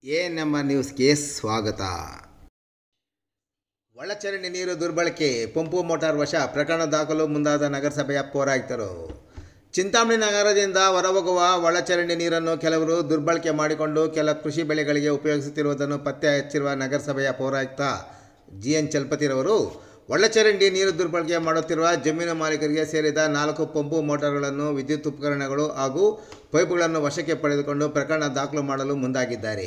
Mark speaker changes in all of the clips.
Speaker 1: A ನಮ್ಮ ನ್ಯೂಸ್ಗೆ ಸ್ವಾಗತ ಒಳಚರಂಡಿ ನೀರು ದುರ್ಬಳಕೆ ಪಂಪು ಮೋಟಾರ್ ವಶ ಪ್ರಕರಣ ದಾಖಲು ಮುಂದಾದ ನಗರಸಭೆಯ ಪೌರಾಯುಕ್ತರು ಚಿಂತಾಮಣಿ ನಗರದಿಂದ ಹೊರಹೋಗುವ ಒಳಚರಂಡಿ ನೀರನ್ನು ಕೆಲವರು ದುರ್ಬಳಕೆ ಮಾಡಿಕೊಂಡು ಕೆಲ ಕೃಷಿ ಬೆಳೆಗಳಿಗೆ ಉಪಯೋಗಿಸುತ್ತಿರುವುದನ್ನು ಪತ್ತೆ ಹಚ್ಚಿರುವ ನಗರಸಭೆಯ ಪೌರಾಯುಕ್ತ ಜಿ ಎನ್ ಚಲಪತಿರವರು ಒಳಚರಂಡಿ ನೀರು ದುರ್ಬಳಕೆ ಮಾಡುತ್ತಿರುವ ಜಮೀನು ಮಾಲೀಕರಿಗೆ ಸೇರಿದ ನಾಲ್ಕು ಪಂಪು ಮೋಟಾರ್ಗಳನ್ನು ವಿದ್ಯುತ್ ಉಪಕರಣಗಳು ಹಾಗೂ ಪೈಪುಗಳನ್ನು ವಶಕ್ಕೆ ಪಡೆದುಕೊಂಡು ಪ್ರಕರಣ ದಾಖಲು ಮಾಡಲು ಮುಂದಾಗಿದ್ದಾರೆ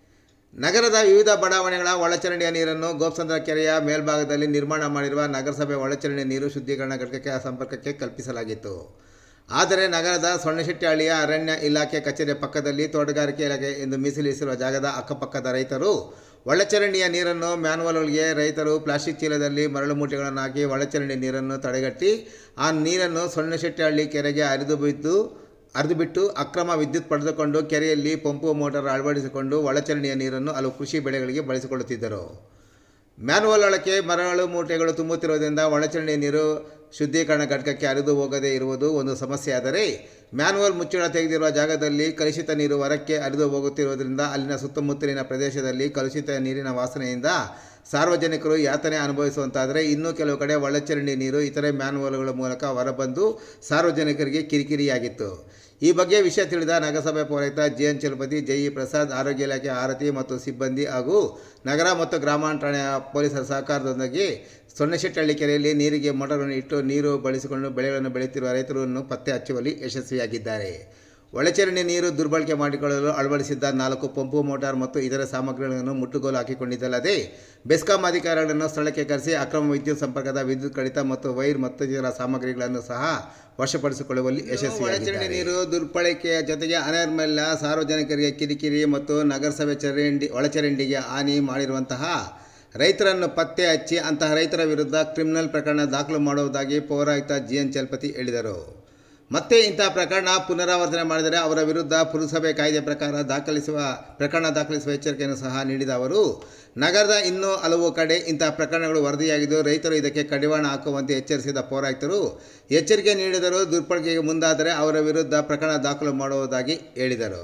Speaker 1: ನಗರದ ವಿವಿಧ ಬಡಾವಣೆಗಳ ಒಳಚರಂಡಿಯ ನೀರನ್ನು ಗೋಪ್ಸಂದ್ರ ಕೆರೆಯ ಮೇಲ್ಭಾಗದಲ್ಲಿ ನಿರ್ಮಾಣ ಮಾಡಿರುವ ನಗರಸಭೆ ಒಳಚರಂಡಿ ನೀರು ಶುದ್ಧೀಕರಣ ಘಟಕಕ್ಕೆ ಸಂಪರ್ಕಕ್ಕೆ ಕಲ್ಪಿಸಲಾಗಿತ್ತು ಆದರೆ ನಗರದ ಸೊಣ್ಣಶೆಟ್ಟಿಹಳ್ಳಿಯ ಅರಣ್ಯ ಇಲಾಖೆ ಕಚೇರಿಯ ಪಕ್ಕದಲ್ಲಿ ತೋಟಗಾರಿಕೆ ಇಲಾಖೆ ಎಂದು ಮೀಸಲಿರಿಸಿರುವ ಜಾಗದ ಅಕ್ಕಪಕ್ಕದ ರೈತರು ಒಳಚರಂಡಿಯ ನೀರನ್ನು ಮ್ಯಾನ್ವಲ್ಗಳಿಗೆ ರೈತರು ಪ್ಲಾಸ್ಟಿಕ್ ಚೀಲದಲ್ಲಿ ಮರಳು ಮೂಟೆಗಳನ್ನು ಹಾಕಿ ಒಳಚರಂಡಿ ನೀರನ್ನು ತಡೆಗಟ್ಟಿ ಆ ನೀರನ್ನು ಸೊಣ್ಣಶೆಟ್ಟಿಹಳ್ಳಿ ಕೆರೆಗೆ ಹರಿದು ಬಿದ್ದು ಹರಿದು ಬಿಟ್ಟು ಅಕ್ರಮ ವಿದ್ಯುತ್ ಪಡೆದುಕೊಂಡು ಕೆರೆಯಲ್ಲಿ ಪಂಪು ಮೋಟಾರ್ ಅಳವಡಿಸಿಕೊಂಡು ಒಳಚರಂಡಿಯ ನೀರನ್ನು ಹಲವು ಕೃಷಿ ಬೆಳೆಗಳಿಗೆ ಬಳಸಿಕೊಳ್ಳುತ್ತಿದ್ದರು ಮ್ಯಾನ್ವಲ್ ಒಳಕ್ಕೆ ಮರಳು ಮೂಟೆಗಳು ತುಂಬುತ್ತಿರುವುದರಿಂದ ಒಳಚರಂಡಿ ನೀರು ಶುದ್ಧೀಕರಣ ಘಟಕಕ್ಕೆ ಹರಿದು ಹೋಗದೇ ಇರುವುದು ಒಂದು ಸಮಸ್ಯೆಯಾದರೆ ಮ್ಯಾನ್ವಲ್ ಮುಚ್ಚಳ ತೆಗೆದಿರುವ ಜಾಗದಲ್ಲಿ ಕಲುಷಿತ ನೀರು ಹೊರಕ್ಕೆ ಹರಿದು ಹೋಗುತ್ತಿರುವುದರಿಂದ ಅಲ್ಲಿನ ಸುತ್ತಮುತ್ತಲಿನ ಪ್ರದೇಶದಲ್ಲಿ ಕಲುಷಿತ ನೀರಿನ ವಾಸನೆಯಿಂದ ಸಾರ್ವಜನಿಕರು ಯಾತನೆ ಅನುಭವಿಸುವಂತಾದರೆ ಇನ್ನೂ ಕೆಲವು ಕಡೆ ಒಳಚರಂಡಿ ನೀರು ಇತರೆ ಮ್ಯಾನ್ವಲ್ಗಳ ಮೂಲಕ ಹೊರಬಂದು ಸಾರ್ವಜನಿಕರಿಗೆ ಕಿರಿಕಿರಿಯಾಗಿತ್ತು ಈ ಬಗ್ಗೆ ವಿಷಯ ತಿಳಿದ ನಗರಸಭೆ ಪೌರಾಯುಕ್ತ J N Chalapathi J E Prasad ಆರೋಗ್ಯ ಇಲಾಖೆ ಆರತಿ ಮತ್ತು ಸಿಬ್ಬಂದಿ ಹಾಗೂ ನಗರ ಮತ್ತು ಗ್ರಾಮಾಂತರ ಠಾಣೆಯ ಪೊಲೀಸರ ಸಹಕಾರದೊಂದಿಗೆ ಸೊಣ್ಣಶೆಟ್ಟಹಳ್ಳಿ ಕೆರೆಯಲ್ಲಿ ನೀರಿಗೆ ಮೋಟಾರನ್ನು ಇಟ್ಟು ನೀರು ಬಳಸಿಕೊಂಡು ಬೆಳೆಗಳನ್ನು ಬೆಳೆಯುತ್ತಿರುವ ರೈತರನ್ನು ಪತ್ತೆ ಹಚ್ಚುವಲ್ಲಿ ಯಶಸ್ವಿಯಾಗಿದ್ದಾರೆ ಒಳಚರಂಡಿ ನೀರು ದುರ್ಬಳಕೆ ಮಾಡಿಕೊಳ್ಳಲು ಅಳವಡಿಸಿದ್ದ ನಾಲ್ಕು ಪಂಪು ಮೋಟಾರ್ ಮತ್ತು ಇತರ ಸಾಮಗ್ರಿಗಳನ್ನು ಮುಟ್ಟುಗೋಲು ಹಾಕಿಕೊಂಡಿದ್ದಲ್ಲದೆ ಬೆಸ್ಕಾಂ ಅಧಿಕಾರಿಗಳನ್ನು ಸ್ಥಳಕ್ಕೆ ಕರೆಸಿ ಅಕ್ರಮ ವಿದ್ಯುತ್ ಸಂಪರ್ಕದ ವಿದ್ಯುತ್ ಕಡಿತ ಮತ್ತು ವೈರ್ ಮತ್ತಿತರ ಸಾಮಗ್ರಿಗಳನ್ನು ಸಹ ವಶಪಡಿಸಿಕೊಳ್ಳುವಲ್ಲಿ ಯಶಸ್ವಿ ಒಳಚರಂಡಿ ನೀರು ದುರ್ಬಳಕೆಯ ಜೊತೆಗೆ ಅನೈರ್ಮಲ್ಯ ಸಾರ್ವಜನಿಕರಿಗೆ ಕಿರಿಕಿರಿ ಮತ್ತು ನಗರಸಭೆ ಚರಂಡಿ ಒಳಚರಂಡಿಗೆ ಹಾನಿ ಮಾಡಿರುವಂತಹ ರೈತರನ್ನು ಪತ್ತೆ ಹಚ್ಚಿ ಅಂತಹ ರೈತರ ವಿರುದ್ಧ ಕ್ರಿಮಿನಲ್ ಪ್ರಕರಣ ದಾಖಲು ಮಾಡುವುದಾಗಿ ಪೌರಾಯುಕ್ತ ಜಿ ಎನ್ ಚಲಪತಿ ಹೇಳಿದರು ಮತ್ತೆ ಇಂತಹ ಪ್ರಕರಣ ಪುನರಾವರ್ತನೆ ಮಾಡಿದರೆ ಅವರ ವಿರುದ್ಧ ಪುರಸಭೆ ಕಾಯ್ದೆ ಪ್ರಕಾರ ದಾಖಲಿಸುವ ಪ್ರಕರಣ ದಾಖಲಿಸುವ ಎಚ್ಚರಿಕೆಯನ್ನು ಸಹ ನೀಡಿದ ಅವರು ನಗರದ ಇನ್ನೂ ಹಲವು ಕಡೆ ಇಂತಹ ಪ್ರಕರಣಗಳು ವರದಿಯಾಗಿದ್ದು ರೈತರು ಇದಕ್ಕೆ ಕಡಿವಾಣ ಹಾಕುವಂತೆ ಎಚ್ಚರಿಸಿದ ಪೌರಾಯುಕ್ತರು ಎಚ್ಚರಿಕೆ ನೀಡಿದರೂ ದುರ್ಬಳಕೆಗೆ ಮುಂದಾದರೆ ಅವರ ವಿರುದ್ಧ ಪ್ರಕರಣ ದಾಖಲು ಮಾಡುವುದಾಗಿ ಹೇಳಿದರು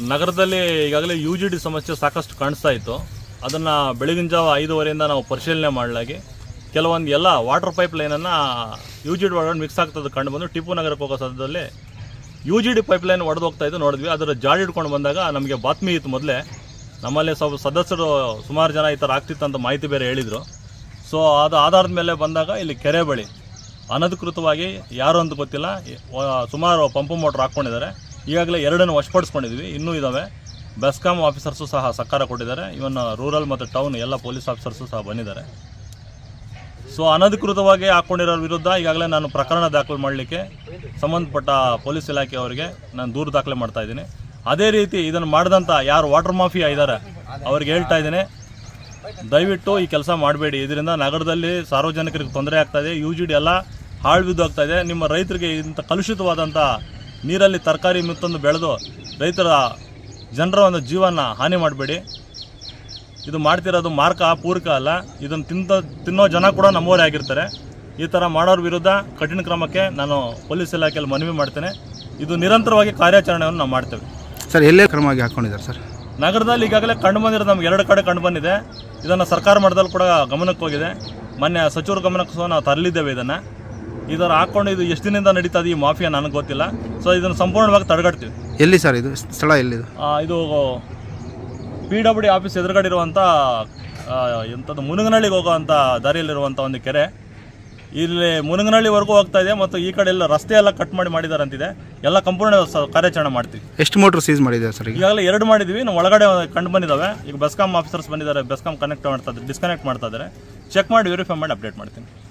Speaker 2: ನಗರದಲ್ಲಿ ಈಗಾಗಲೇ ಯು ಜಿ ಡಿ ಸಮಸ್ಯೆ ಸಾಕಷ್ಟು ಕಾಣಿಸ್ತಾ ಇತ್ತು ಅದನ್ನು ಬೆಳಗಿನ ಜಾವ ಐದುವರೆಯಿಂದ ನಾವು ಪರಿಶೀಲನೆ ಮಾಡಲಾಗಿ ಕೆಲವೊಂದು ಎಲ್ಲ ವಾಟರ್ ಪೈಪ್ ಲೈನನ್ನು ಯು ಜಿ ಡಿ ಒಳಗಡೆ ಮಿಕ್ಸ್ ಆಗ್ತದೆ ಕಂಡು ಬಂದು ಟಿಪ್ಪು ನಗರಕ್ಕೆ ಹೋಗೋ ಸದ್ಯದಲ್ಲಿ U G D pipe line ಒಡೆದು ಹೋಗ್ತಾ ಇದ್ದು ನೋಡಿದ್ವಿ ಅದರ ಜಾಡಿ ಹಿಡ್ಕೊಂಡು ಬಂದಾಗ ನಮಗೆ ಬಾತ್ಮಿ ಇತ್ತು ಮೊದಲೇ ನಮ್ಮಲ್ಲಿ ಸ್ವಲ್ಪ ಸದಸ್ಯರು ಸುಮಾರು ಜನ ಈ ಥರ ಆಗ್ತಿತ್ತು ಅಂತ ಮಾಹಿತಿ ಬೇರೆ ಹೇಳಿದರು ಸೊ ಅದು ಆಧಾರದ ಮೇಲೆ ಬಂದಾಗ ಇಲ್ಲಿ ಕೆರೆ ಬಳಿ ಅನಧಿಕೃತವಾಗಿ ಯಾರು ಅಂತ ಗೊತ್ತಿಲ್ಲ ವ- ಸುಮಾರು ಪಂಪು ಮೋಟ್ರ್ ಹಾಕ್ಕೊಂಡಿದ್ದಾರೆ ಈಗಾಗಲೇ ಎರಡನ್ನು ವಶಪಡಿಸ್ಕೊಂಡಿದ್ವಿ ಇನ್ನೂ ಇದ್ದಾವೆ ಬೆಸ್ಕಾಂ ಆಫೀಸರ್ಸು ಸಹ ಸಹಕಾರ ಕೊಟ್ಟಿದ್ದಾರೆ ಇವನ್ ರೂರಲ್ ಮತ್ತು ಟೌನ್ ಎಲ್ಲ ಪೊಲೀಸ್ ಆಫೀಸರ್ಸು ಸಹ ಬಂದಿದ್ದಾರೆ ಸೊ ಅನಧಿಕೃತವಾಗಿ ಹಾಕ್ಕೊಂಡಿರೋರ ವಿರುದ್ಧ ಈಗಾಗಲೇ ನಾನು ಪ್ರಕರಣ ದಾಖಲು ಮಾಡಲಿಕ್ಕೆ ಸಂಬಂಧಪಟ್ಟ ಪೊಲೀಸ್ ಇಲಾಖೆಯವರಿಗೆ ನಾನು ದೂರು ದಾಖಲೆ ಮಾಡ್ತಾ ಇದ್ದೀನಿ ಅದೇ ರೀತಿ ಇದನ್ನು ಮಾಡಿದಂಥ ಯಾರು ವಾಟರ್ ಮಾಫಿಯಾ ಇದ್ದಾರೆ ಅವ್ರಿಗೆ ಹೇಳ್ತಾ ಇದ್ದೀನಿ ದಯವಿಟ್ಟು ಈ ಕೆಲಸ ಮಾಡಬೇಡಿ ಇದರಿಂದ ನಗರದಲ್ಲಿ ಸಾರ್ವಜನಿಕರಿಗೆ ತೊಂದರೆ ಆಗ್ತಾ ಇದೆ ಯು ಜಿ ಡಿ ಎಲ್ಲ ಹಾಳು ಬಿದ್ದೋಗ್ತಾ ಇದೆ ನಿಮ್ಮ ರೈತರಿಗೆ ಇಂಥ ಕಲುಷಿತವಾದಂಥ ನೀರಲ್ಲಿ ತರಕಾರಿ ಮಿತ್ತೊಂದು ಬೆಳೆದು ರೈತರ ಜನರ ಒಂದು ಜೀವನ ಹಾನಿ ಮಾಡಬೇಡಿ ಇದು ಮಾಡ್ತಿರೋದು ಮಾರ್ಕ ಪೂರಕ ಅಲ್ಲ ಇದನ್ನು ತಿಂತ ತಿನ್ನೋ ಜನ ಕೂಡ ನಮ್ಮವರೇ ಆಗಿರ್ತಾರೆ ಈ ಥರ ಮಾಡೋರ ವಿರುದ್ಧ ಕಠಿಣ ಕ್ರಮಕ್ಕೆ ನಾನು ಪೊಲೀಸ್ ಇಲಾಖೆಯಲ್ಲಿ ಮನವಿ ಮಾಡ್ತೇನೆ ಇದು ನಿರಂತರವಾಗಿ ಕಾರ್ಯಾಚರಣೆಯನ್ನು ನಾವು ಮಾಡ್ತೇವೆ
Speaker 3: ಸರ್ ಎಲ್ಲೇ ಕ್ರಮವಾಗಿ ಹಾಕ್ಕೊಂಡಿದ್ದಾರೆ ಸರ್
Speaker 2: ನಗರದಲ್ಲಿ ಈಗಾಗಲೇ ಕಂಡು ಬಂದಿರೋದು ನಮ್ಗೆ ಎರಡು ಕಡೆ ಕಂಡು ಬಂದಿದೆ ಇದನ್ನು ಸರ್ಕಾರ ಮಟ್ಟದಲ್ಲಿ ಕೂಡ ಗಮನಕ್ಕೆ ಹೋಗಿದೆ ಮೊನ್ನೆ ಸಚಿವರ ಗಮನಕ್ಕೆ ಸಹ ನಾವು ತರಲಿದ್ದೇವೆ ಇದನ್ನು ಇದರ ಹಾಕ್ಕೊಂಡು ಇದು ಎಷ್ಟು ದಿನದಿಂದ ನಡೀತಾ ಇದೆ ಈ ಮಾಫಿಯಾ ನನಗೆ ಗೊತ್ತಿಲ್ಲ ಸೊ ಇದನ್ನು ಸಂಪೂರ್ಣವಾಗಿ ತಡೆಗಟ್ತೀವಿ
Speaker 3: ಎಲ್ಲಿ ಸರ್ ಇದು ಸ್ಥಳ ಎಲ್ಲಿದು
Speaker 2: ಆ, ಇದು ಪಿ ಡಬ್ಲ್ಯೂ ಡಿ ಆಫೀಸ್ ಎದುರುಗಡೆ ಇರುವಂಥ ಎಂಥದ್ದು ಮುನಗನಹಳ್ಳಿಗೆ ಹೋಗುವಂಥ ದಾರಿಯಲ್ಲಿರುವಂಥ ಒಂದು ಕೆರೆ ಇಲ್ಲಿ ಮುನಗನಹಳ್ಳಿವರೆಗೂ ಹೋಗ್ತಾ ಇದೆ ಮತ್ತು ಈ ಕಡೆ ಎಲ್ಲ ರಸ್ತೆ ಎಲ್ಲ ಕಟ್ ಮಾಡಿ ಮಾಡಿದ್ದಾರೆ ಅಂತಿದೆ ಎಲ್ಲ ಸಂಪೂರ್ಣ ಸ- ಕಾರ್ಯಾಚರಣೆ ಮಾಡ್ತೀವಿ
Speaker 3: ಎಷ್ಟು ಮೋಟ್ರ್ ಸೀಸ್ ಮಾಡಿದ್ದಾರೆ ಸರ್ ಈಗ
Speaker 2: ಈಗಾಗಲೇ ಎರಡು ಮಾಡಿದ್ವಿ ನಾವು ಒಳಗಡೆ ಕಂಡು ಬಂದಿದ್ದಾವೆ ಈಗ ಬೆಸ್ಕಾಂ ಆಫೀಸರ್ಸ್ ಬಂದಿದ್ದಾರೆ ಬೆಸ್ಕಾಂ ಕನೆಕ್ಟ್ ಮಾಡ್ತಾ ಇದ್ದಾರೆ ಡಿಸ್ಕನೆಕ್ಟ್ ಮಾಡ್ತಾ ಇದ್ದಾರೆ ಚೆಕ್ ಮಾಡಿ ವೆರಿಫೈ ಮಾಡಿ ಅಪ್ಡೇಟ್ ಮಾಡ್ತೀನಿ